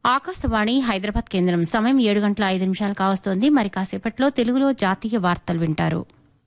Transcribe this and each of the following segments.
ఆకాశవాణి హైదరాబాద్ కేంద్రం సమయం ఏడు గంటల ఐదు నిమిషాలు కావస్తోంది మరి కాసేపట్లో తెలుగులో జాతీయ వార్తలు వింటారు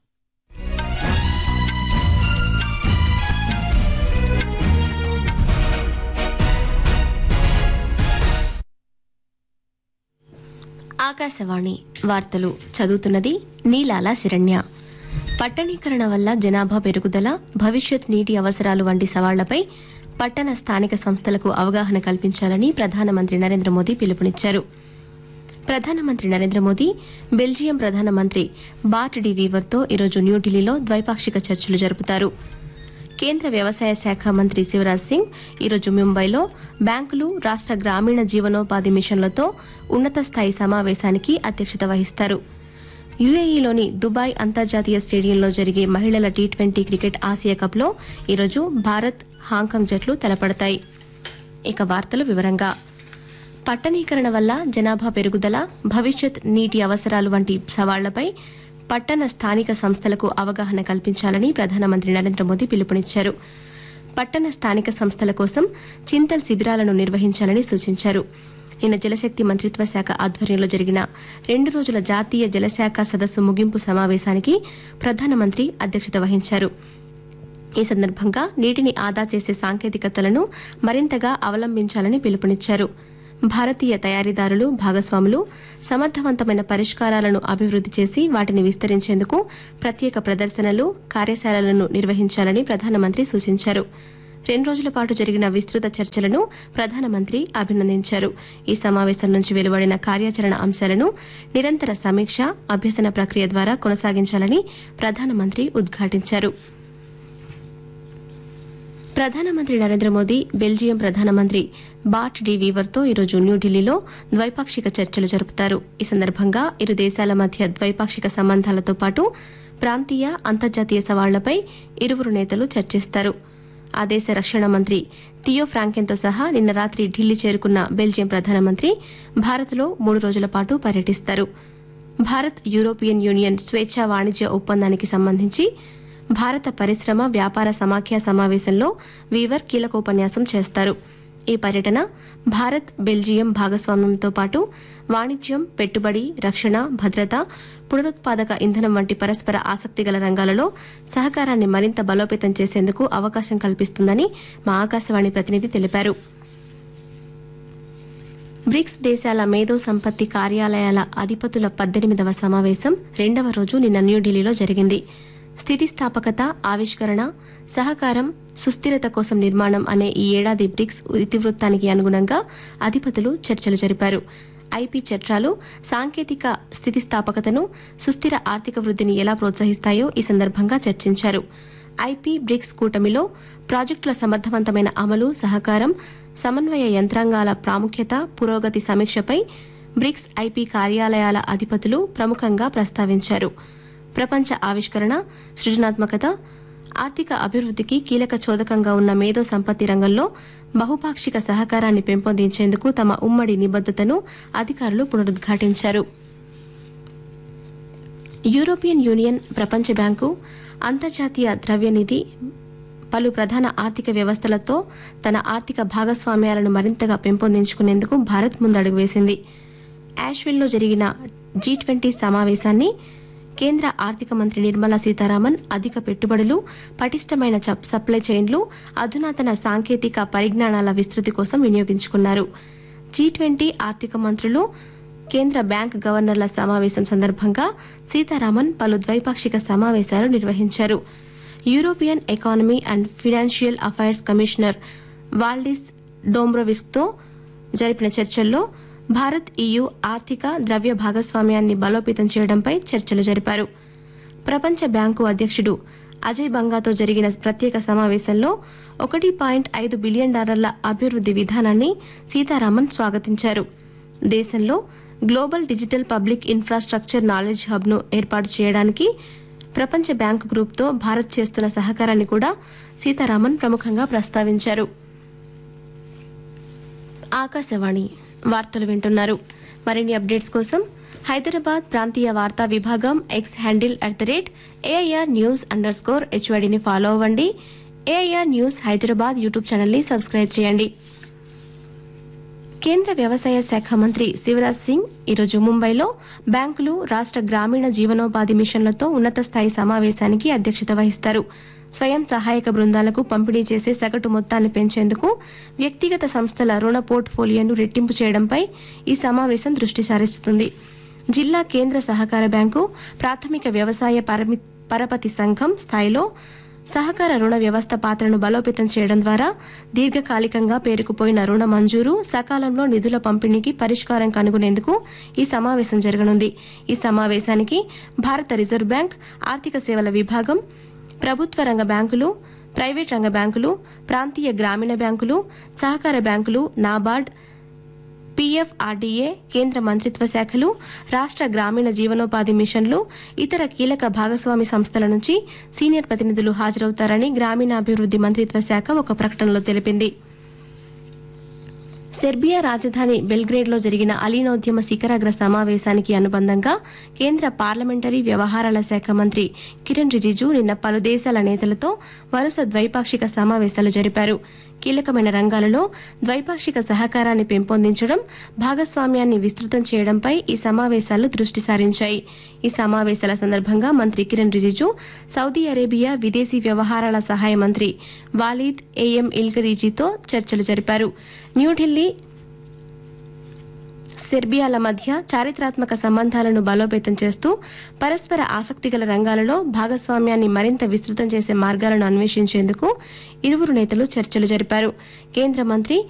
ఆకాశవాణి వార్తలు చదువుతున్నది నీలాల శిరణ్య పట్టణీకరణ వల్ల జనాభా పెరుగుదల భవిష్యత్ నీటి అవసరాలు వంటి సవాళ్లపై పట్టణ స్థానిక సంస్థలకు అవగాహన కల్పించాలని ప్రధానమంత్రి నరేంద్ర మోదీ పిలుపునిచ్చారు ప్రధానమంత్రి నరేంద్ర మోదీ బెల్జియం ప్రధానమంత్రి బాట్ డి వీవర్తో ఈరోజు న్యూఢిల్లీలో ద్వైపాక్షిక చర్చలు జరుపుతారు కేంద్ర వ్యవసాయ శాఖ మంత్రి శివరాజ్ సింగ్ ఈరోజు ముంబైలో బ్యాంకులు రాష్ట్ర గ్రామీణ జీవనోపాధి మిషన్లతో ఉన్నత స్థాయి సమావేశానికి అధ్యక్షత వహిస్తారు యుఏఈలోని దుబాయ్ అంతర్జాతీయ స్టేడియంలో జరిగే మహిళల టీ ట్వంటీ క్రికెట్ ఆసియా కప్లో ఈరోజు భారత్ హాంకాంగ్ జట్లు తలపడతాయి ఇక వార్తలు వివరంగా పట్టణీకరణ వల్ల జనాభా పెరుగుదల భవిష్యత్ నీటి అవసరాలు వంటి సవాళ్లపై పట్టణ స్థానిక సంస్థలకు అవగాహన కల్పించాలని ప్రధానమంత్రి నరేంద్ర మోదీ పిలుపునిచ్చారు పట్టణ స్థానిక సంస్థల కోసం చింతల్ శిబిరాలను నిర్వహించాలని సూచించారు నిన్న జలశక్తి మంత్రిత్వ శాఖ ఆధ్వర్యంలో జరిగిన రెండు రోజుల జాతీయ జలశాఖ సదస్సు ముగింపు సమావేశానికి ప్రధానమంత్రి అధ్యక్షత వహించారు ఈ సందర్భంగా నీటిని ఆదా చేసే సాంకేతికతలను మరింతగా అవలంబించాలని పిలుపునిచ్చారు భారతీయ తయారీదారులు భాగస్వాములు సమర్థవంతమైన పరిష్కారాలను అభివృద్ధి చేసి వాటిని విస్తరించేందుకు ప్రత్యేక ప్రదర్శనలు కార్యశాలలను నిర్వహించాలని ప్రధానమంత్రి సూచించారు రెండు రోజుల పాటు జరిగిన విస్తృత చర్చలను ప్రధానమంత్రి అభినందించారు ఈ సమావేశం నుంచి వెలువడిన కార్యాచరణ అంశాలను నిరంతర సమీక్ష అభ్యసన ప్రక్రియ ద్వారా కొనసాగించాలని ప్రధానమంత్రి ఉద్ఘాటించారు ప్రధానమంత్రి నరేంద్ర మోదీ బెల్జియం ప్రధానమంత్రి బాట్ డి వీవర్తో ఈరోజు న్యూఢిల్లీలో ద్వైపాక్షిక చర్చలు జరుపుతారు ఈ సందర్భంగా ఇరు దేశాల మధ్య ద్వైపాక్షిక సంబంధాలతో పాటు ప్రాంతీయ అంతర్జాతీయ సవాళ్లపై ఇరువురు నేతలు చర్చిస్తారు ఆ దేశ రక్షణ మంత్రి థియో ఫ్రాంకెన్తో సహా నిన్న రాత్రి ఢిల్లీ చేరుకున్న బెల్జియం ప్రధానమంత్రి భారత్లో మూడు రోజుల పాటు పర్యటిస్తారు భారత్ యూరోపియన్ యూనియన్ స్వేచ్ఛా వాణిజ్య ఒప్పందానికి సంబంధించి భారత పరిశ్రమ వ్యాపార సమాఖ్య సమావేశంలో వీవర్ కీలక ఉపన్యాసం చేస్తారు ఈ పర్యటన భారత్ బెల్జియం భాగస్వామ్యంతో పాటు వాణిజ్యం పెట్టుబడి రక్షణ భద్రత పునరుత్పాదక ఇంధనం వంటి పరస్పర ఆసక్తిగల రంగాలలో సహకారాన్ని మరింత బలోపేతం చేసేందుకు అవకాశం కల్పిస్తుందని మా ఆకాశవాణి ప్రతినిధి తెలిపారు బ్రిక్స్ దేశాల మేధో సంపత్తి కార్యాలయాల అధిపతుల పద్దెనిమిదవ సమావేశం రెండవ రోజు నిన్న న్యూఢిల్లీలో జరిగింది స్థితిస్థాపకత ఆవిష్కరణ సహకారం సుస్థిరత కోసం నిర్మాణం అనే ఈ ఏడాది బ్రిక్స్ ఇతివృత్తానికి అనుగుణంగా అధిపతులు చర్చలు జరిపారు ఐపీ చట్టాలు సాంకేతిక స్థితిస్థాపకతను సుస్థిర ఆర్థిక వృద్ధిని ఎలా ప్రోత్సహిస్తాయో ఈ సందర్భంగా చర్చించారు ఐపీ బ్రిక్స్ కూటమిలో ప్రాజెక్టుల సమర్థవంతమైన అమలు సహకారం సమన్వయ యంత్రాంగాల ప్రాముఖ్యత పురోగతి సమీక్షపై బ్రిక్స్ ఐపీ కార్యాలయాల అధిపతులు ప్రముఖంగా ప్రస్తావించారు ప్రపంచ ఆవిష్కరణ సృజనాత్మకత ఆర్థిక అభివృద్ధికి కీలక చోదకంగా ఉన్న మేధో సంపత్తి రంగంలో బహుపాక్షిక సహకారాన్ని పెంపొందించేందుకు తమ ఉమ్మడి నిబద్దతను అధికారులు పునరుద్ఘాటించారు యూరోపియన్ యూనియన్ ప్రపంచ బ్యాంకు అంతర్జాతీయ ద్రవ్యనిధి పలు ప్రధాన ఆర్థిక వ్యవస్థలతో తన ఆర్థిక భాగస్వామ్యాలను మరింతగా పెంపొందించుకునేందుకు భారత్ ముందడుగు వేసింది యాష్విల్లో జరిగిన జీ ట్వంటీ సమావేశాన్ని కేంద్ర ఆర్థిక మంత్రి నిర్మలా సీతారామన్ అధిక పెట్టుబడులు పటిష్టమైన చప్ సప్లై చైన్లు అధునాతన సాంకేతిక పరిజ్ఞానాల విస్తృతి కోసం వినియోగించుకున్నారు జీ ట్వంటీ ఆర్థిక మంత్రులు కేంద్ర బ్యాంక్ గవర్నర్ల సమావేశం సందర్భంగా సీతారామన్ పలు ద్వైపాక్షిక సమావేశాలు నిర్వహించారు European economy and financial affairs commissioner Valdis డోమ్రోవిస్క్తో జరిపిన చర్చల్లో భారత్ ఈయూ ఆర్థిక ద్రవ్య భాగస్వామ్యాన్ని బలోపేతం చేయడంపై చర్చలు జరిపారు ప్రపంచ బ్యాంకు అధ్యక్షుడు అజయ్ బంగాతో జరిగిన ప్రత్యేక సమావేశంలో ఒకటి పాయింట్ ఐదు బిలియన్ డాలర్ల అభివృద్ధి విధానాన్ని సీతారామన్ స్వాగతించారు దేశంలో global digital public infrastructure knowledge హబ్ను ఏర్పాటు చేయడానికి ప్రపంచ బ్యాంకు గ్రూప్తో భారత్ చేస్తున్న సహకారాన్ని కూడా సీతారామన్ ప్రముఖంగా ప్రస్తావించారు ఆకాశవాణి వార్తలు వింటున్నారు మరిన్ని అప్డేట్స్ కోసం హైదరాబాద్ ప్రాంతీయ వార్తా విభాగం X handle at the rate AIR news under score హెచ్వైడిని ఫాలో అవ్వండి ఏఐఆర్ న్యూస్ హైదరాబాద్ యూట్యూబ్ ఛానల్ని సబ్స్క్రైబ్ చేయండి కేంద్ర వ్యవసాయ శాఖ మంత్రి శివరాజ్ సింగ్ ఈరోజు ముంబైలో బ్యాంకులు రాష్ట్ర గ్రామీణ జీవనోపాధి మిషన్లతో ఉన్నత స్థాయి సమావేశానికి అధ్యక్షత వహిస్తారు స్వయం సహాయక బృందాలకు పంపిణీ చేసే సగటు మొత్తాన్ని పెంచేందుకు వ్యక్తిగత సంస్థల రుణ పోర్ట్ఫోలియోను రెట్టింపు చేయడంపై ఈ సమావేశం దృష్టి సారిస్తుంది జిల్లా కేంద్ర సహకార బ్యాంకు ప్రాథమిక వ్యవసాయ పరమి పరపతి సంఘం స్థాయిలో సహకార రుణ వ్యవస్థ పాత్రను బలోపేతం చేయడం ద్వారా దీర్ఘకాలికంగా పేరుకుపోయిన రుణ మంజూరు సకాలంలో నిధుల పంపిణీకి పరిష్కారం కనుగొనేందుకు ఈ సమావేశం జరగనుంది ఈ సమావేశానికి భారత రిజర్వ్ బ్యాంక్ ఆర్థిక సేవల విభాగం ప్రభుత్వ రంగ బ్యాంకులు ప్రైవేట్ రంగ బ్యాంకులు ప్రాంతీయ గ్రామీణ బ్యాంకులు సహకార బ్యాంకులు నాబార్డ్ పీఎఫ్ఆర్డీఏ కేంద్ర మంత్రిత్వ శాఖలు రాష్ట్ర గ్రామీణ జీవనోపాధి మిషన్లు ఇతర కీలక భాగస్వామి సంస్థల నుంచి సీనియర్ ప్రతినిధులు హాజరవుతారని గ్రామీణాభివృద్ధి మంత్రిత్వ శాఖ ఒక ప్రకటనలో తెలిపింది సెర్బియా రాజధాని బెల్గ్రేడ్లో జరిగిన అలీనోద్యమ శిఖరాగ్ర సమావేశానికి అనుబంధంగా కేంద్ర పార్లమెంటరీ వ్యవహారాల శాఖ మంత్రి కిరణ్ రిజిజు నిన్న పలు దేశాల నేతలతో వరుస ద్వైపాక్షిక సమావేశాలు జరిపారు కీలకమైన రంగాలలో ద్వైపాక్షిక సహకారాన్ని పెంపొందించడం భాగస్వామ్యాన్ని విస్తృతం చేయడంపై ఈ సమావేశాలు దృష్టి సారించాయి ఈ సమావేశాల సందర్భంగా మంత్రి కిరణ్ రిజిజు సౌదీ అరేబియా విదేశీ వ్యవహారాల సహాయ మంత్రి వాలీద్ ఏఎం ఇల్గరీజీతో చర్చలు జరిపారు న్యూఢిల్లీ సెర్బియాల మధ్య చారిత్రాత్మక సంబంధాలను బలోపేతం చేస్తూ పరస్పర ఆసక్తిగల రంగాలలో భాగస్వామ్యాన్ని మరింత విస్తృతం చేసే మార్గాలను అన్వేషించేందుకు ఇరువురు నేతలు చర్చలు జరిపారు కేంద్ర మంత్రి